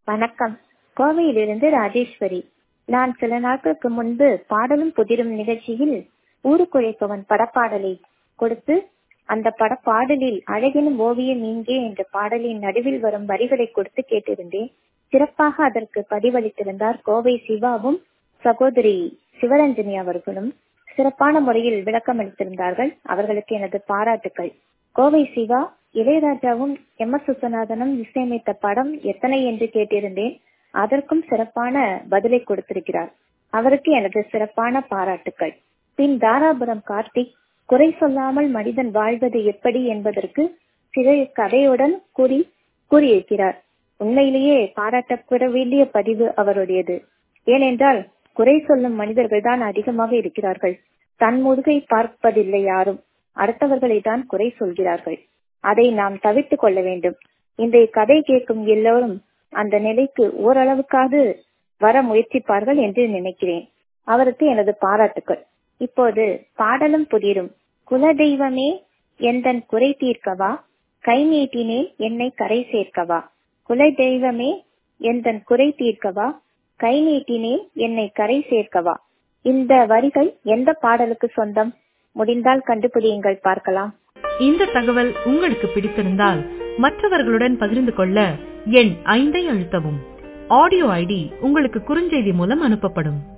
வணக்கம் கோவையிலிருந்து ராஜேஸ்வரி நான் சில நாட்களுக்கு முன்பு பாடலும் புதிரும் நிகழ்ச்சியில் ஊருக்குழைப்பவன் படப்பாடலை கொடுத்து அந்த படப்பாடலில் அழகெனும் ஓவியம் இங்கே என்ற பாடலின் நடுவில் வரும் வரிகளை கொடுத்து கேட்டிருந்தேன் சிறப்பாக அதற்கு பதிவளித்திருந்தார் கோவை சிவாவும் சகோதரி சிவரஞ்சனி அவர்களும் சிறப்பான முறையில் விளக்கம் அளித்திருந்தார்கள் அவர்களுக்கு எனது பாராட்டுக்கள் கோவை சிவா இளையராஜாவும் எம் எஸ் விஸ்வநாதனும் இசையமைத்த படம் எத்தனை என்று கேட்டிருந்தேன் அதற்கும் சிறப்பான பதிலை கொடுத்திருக்கிறார் அவருக்கு எனது சிறப்பான பாராட்டுக்கள் பின் தாராபுரம் கார்த்திக் குறை சொல்லாமல் மனிதன் வாழ்வது எப்படி என்பதற்கு சில கதையுடன் கூறி கூறியிருக்கிறார் உண்மையிலேயே பாராட்டப்பட வேண்டிய பதிவு அவருடையது ஏனென்றால் குறை சொல்லும் மனிதர்கள் தான் அதிகமாக இருக்கிறார்கள் தன் முதுகை பார்ப்பதில்லை யாரும் அடுத்தவர்களை தான் குறை சொல்கிறார்கள் அதை நாம் தவிர்த்து கொள்ள வேண்டும் இன்றைய கதை கேட்கும் எல்லோரும் அந்த நிலைக்கு ஓரளவுக்காவது வர முயற்சிப்பார்கள் என்று நினைக்கிறேன் அவருக்கு எனது பாராட்டுக்கள் இப்போது பாடலும் புதிரும் குலதெய்வமே எந்தன் குறை தீர்க்கவா கை நீட்டினேன் என்னை கரை சேர்க்கவா குலதெய்வமே எந்தன் குறை தீர்க்கவா கை நீட்டினேன் என்னை கரை சேர்க்கவா இந்த வரிகள் எந்த பாடலுக்கு சொந்தம் முடிந்தால் கண்டுபிடியுங்கள் பார்க்கலாம் இந்த தகவல் உங்களுக்கு பிடித்திருந்தால் மற்றவர்களுடன் பகிர்ந்து கொள்ள எண் ஐந்தை அழுத்தவும் ஆடியோ ஐடி உங்களுக்கு குறுஞ்செய்தி மூலம் அனுப்பப்படும்